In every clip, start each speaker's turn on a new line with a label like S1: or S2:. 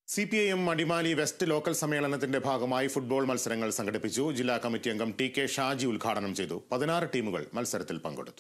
S1: C P I M Adimali west local സമ്മേളനത്തിന്റെ ഭാഗമായി football മത്സരങ്ങൾ സംഘടിപ്പിച്ചു ജില്ലാ കമ്മിറ്റി അംഗം ടി കെ ഷാജി ഉദ്ഘാടനം ചെയ്തു പതിനാറ് ടീമുകൾ മത്സരത്തിൽ പങ്കെടുത്തു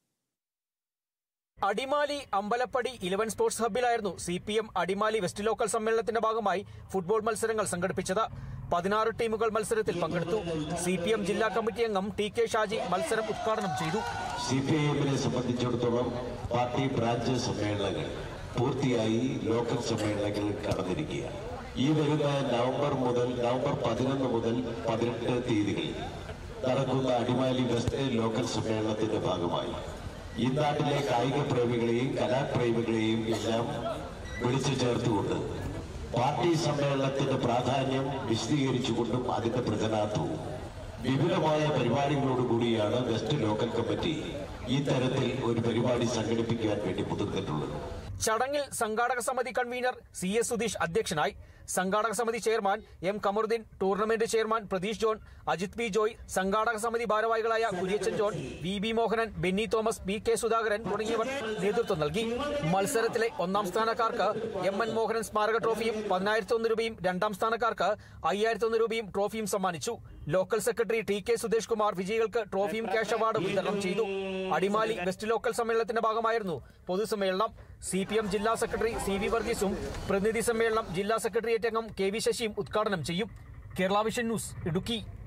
S2: അടിമാലി അമ്പലപ്പടി ഇലവൻ സ്പോർട്സ് ഹബ്ബിലായിരുന്നു C P M Adimali west local സമ്മേളനത്തിന്റെ ഭാഗമായി ഫുട്ബോൾ മത്സരങ്ങൾ സംഘടിപ്പിച്ചത് പതിനാറ് ടീമുകൾ മത്സരത്തിൽ പങ്കെടുത്തു സി പി എം ജില്ലാ കമ്മിറ്റി അംഗം ടി കെ ഷാജി മത്സരം ഉദ്ഘാടനം ചെയ്തു
S3: സി പി ഐ എമ്മിനെ സംബന്ധിച്ചിടത്തോളം പാർട്ടി ബ്രാഞ്ച് സമ്മേളനങ്ങൾ പൂർത്തിയായി ലോക്കൽ സമ്മേളനങ്ങൾ കടന്നിരിക്കുകയാണ് ഈ വരുന്ന നവംബർ മുതൽ നവംബർ പതിനൊന്ന് മുതൽ പതിനെട്ട് തീയതികളിൽ നടക്കുന്ന അടിമാലി വെസ്റ്റ് ലോക്കൽ സമ്മേളനത്തിന്റെ ഭാഗമായി ഈ നാട്ടിലെ കായിക പ്രേമികളെയും കലാപ്രേമികളെയും എല്ലാം വിളിച്ചു ചേർത്തുകൊണ്ട് പാർട്ടി സമ്മേളനത്തിന്റെ പ്രാധാന്യം വിശദീകരിച്ചുകൊണ്ടും അതിന്റെ പ്രചരണാർത്ഥവും വിപുലമായ പരിപാടികളോടുകൂടിയാണ് വെസ്റ്റ് ലോക്കൽ കമ്മിറ്റി ഈ തരത്തിൽ ഒരു പരിപാടി സംഘടിപ്പിക്കാൻ വേണ്ടി മുതിർന്നിട്ടുള്ളത്
S2: ചടങ്ങിൽ സംഘാടക സമിതി കൺവീനർ സി എസ് സുധീഷ് അധ്യക്ഷനായി സംഘാടക സമിതി chairman M Kamaruddin tournament chairman Pratheesh John Ajith P Joy സംഘാടക സമിതി ഭാരവാഹികളായ Kuriachan John V B Mohanan Benny Thomas P K Sudhakaran തുടങ്ങിയവർ നേതൃത്വം നൽകി മത്സരത്തിലെ ഒന്നാം സ്ഥാനക്കാർക്ക് എം എൻ മോഹനൻ സ്മാരക ട്രോഫിയും പതിനായിരത്തി ഒന്ന് രൂപയും രണ്ടാം സ്ഥാനക്കാർക്ക് അയ്യായിരത്തി ഒന്ന് രൂപയും ട്രോഫിയും സമ്മാനിച്ചു local secretary T K Sudhesh Kumar വിജയികൾക്ക് ട്രോഫിയും ക്യാഷ് അവാർഡും വിതരണം ചെയ്തു അടിമാലി വെസ്റ്റ് ലോക്കൽ സമ്മേളനത്തിന്റെ ഭാഗമായിരുന്നു പൊതുസമ്മേളനം സി പി എം ജില്ലാ സെക്രട്ടറി സി വി വർഗീസും പ്രതിനിധി സമ്മേളനം ജില്ലാ സെക്രട്ടേറിയറ്റ് അംഗം കെ വി ശശിയും ഉദ്ഘാടനം ചെയ്യും കേരള വിഷൻ ന്യൂസ് ഇടുക്കി